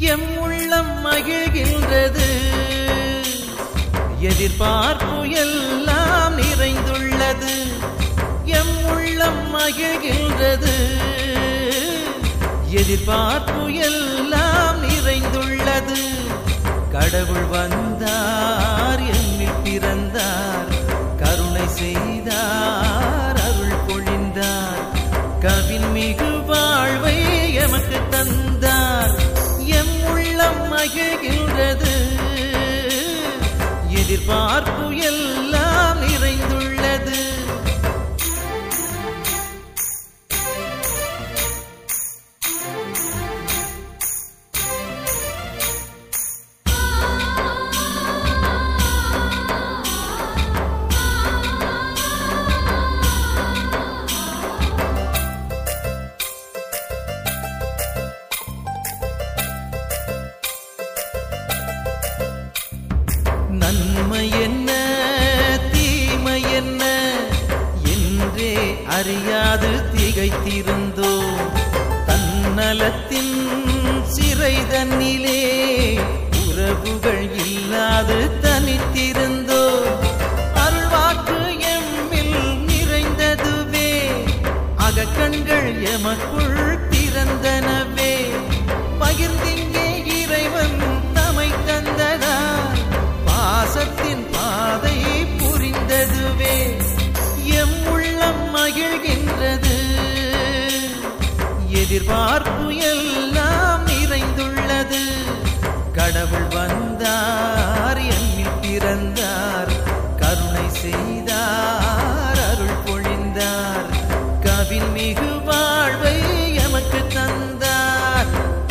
M உள்ளம் மகிழ்கின்றது எதிர்பார்ப்பு எல்லாம் நிறைந்துள்ளது எம் உள்ளம் மகிழ்கின்றது எதிர்பார்ப்பு எல்லாம் நிறைந்துள்ளது கடவுள் வந்தார் எம்மில் பிறந்தார் கருணை செய்தார் அருள் பொழிந்தார் கவின் மிகு வாழ்வை எமக்கு தந்தார் எம் உள்ளம் மகிழ்கின்றது எதிர்பார்ப்பு எல்லாம் நிறைந்துள்ளது நன்மை என்ன தீமை என்ன என்றே அறியாது திகைத்திருந்தோம் தன்னலத்தின் சிறை தன்னிலே உறவுகள் இல்லாது தனித்திருந்தோம் அருள்வாக்கு எம்மில் நிறைந்ததுவே அகக்கண்கள் எமக்குள் திறந்தனவே பகிர்ந்திங்கே இறைவன் தமை தந்ததால் பாசத்தின் பாதை புரிந்ததுவே எம் உள்ளம் மகிழ்கின்றது எதிர்பார்ப்பு எல்லாம் நிறைந்துள்ளது கடவுள் வந்தார் எம்மில் பிறந்தார் கருணை செய்தார் அருள் பொழிந்தார் கவின் மிகு வாழ்வை எமக்கு தந்தார்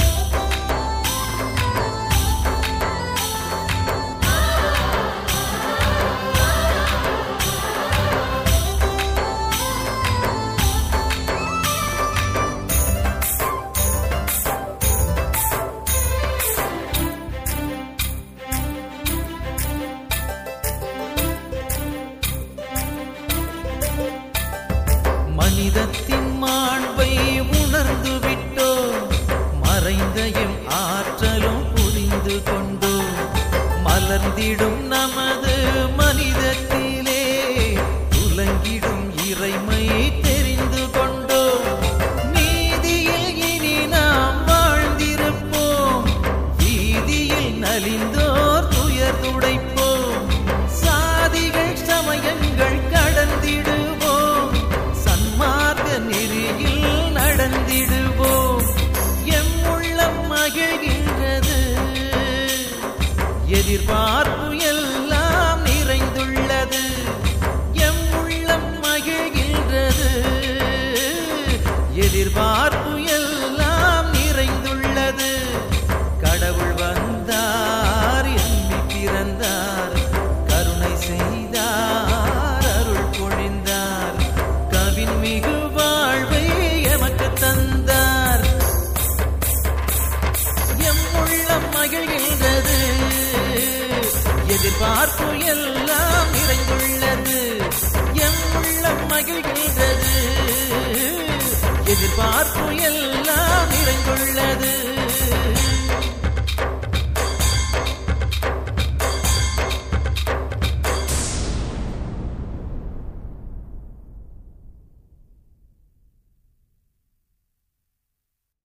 மனிதத்தின் மாண்பை உணர்ந்து விட்டோம் மறைந்த எம் ஆற்றலும் புரிந்து கொண்டோம் மலர்ந்திடும் நமது மனிதத்திலே துலங்கிடும் இறைமை தெரிந்து கொண்டோம் நீதியில் இனி நாம் வாழ்ந்திருப்போம் வீதியில் நலிந்தோர் துயர் துடைப்போம் சாதிகள் சமயங்கள் கடந்திடுவோம் சன்மார்க்க நெறியில் நடந்திடுவோம் எம் உள்ளம் மகிழ்கின்றது எதிர்பார்ப்பு எல்லாம் நிறைந்துள்ளது எம் உள்ளம் மகிழ்கின்றது எதிர்பார்ப்பு எல்லாம் நிறைந்துள்ளது கடவுள் வந்தார் எம்மி பிறந்தார் கருணை செய்தார் அருள் பொழிந்தார் கவின் மிகு வாழ்வை எமக்கு தந்தார் எம் உள்ளம் மகிழ்கின்றது எதிர்பார்ப்பு எல்லாம் நிறைந்துள்ளது எம் உள்ளம் மகிழ்கின்றது எதிர்பார்ப்பு எல்லாம் நிறைந்துள்ளது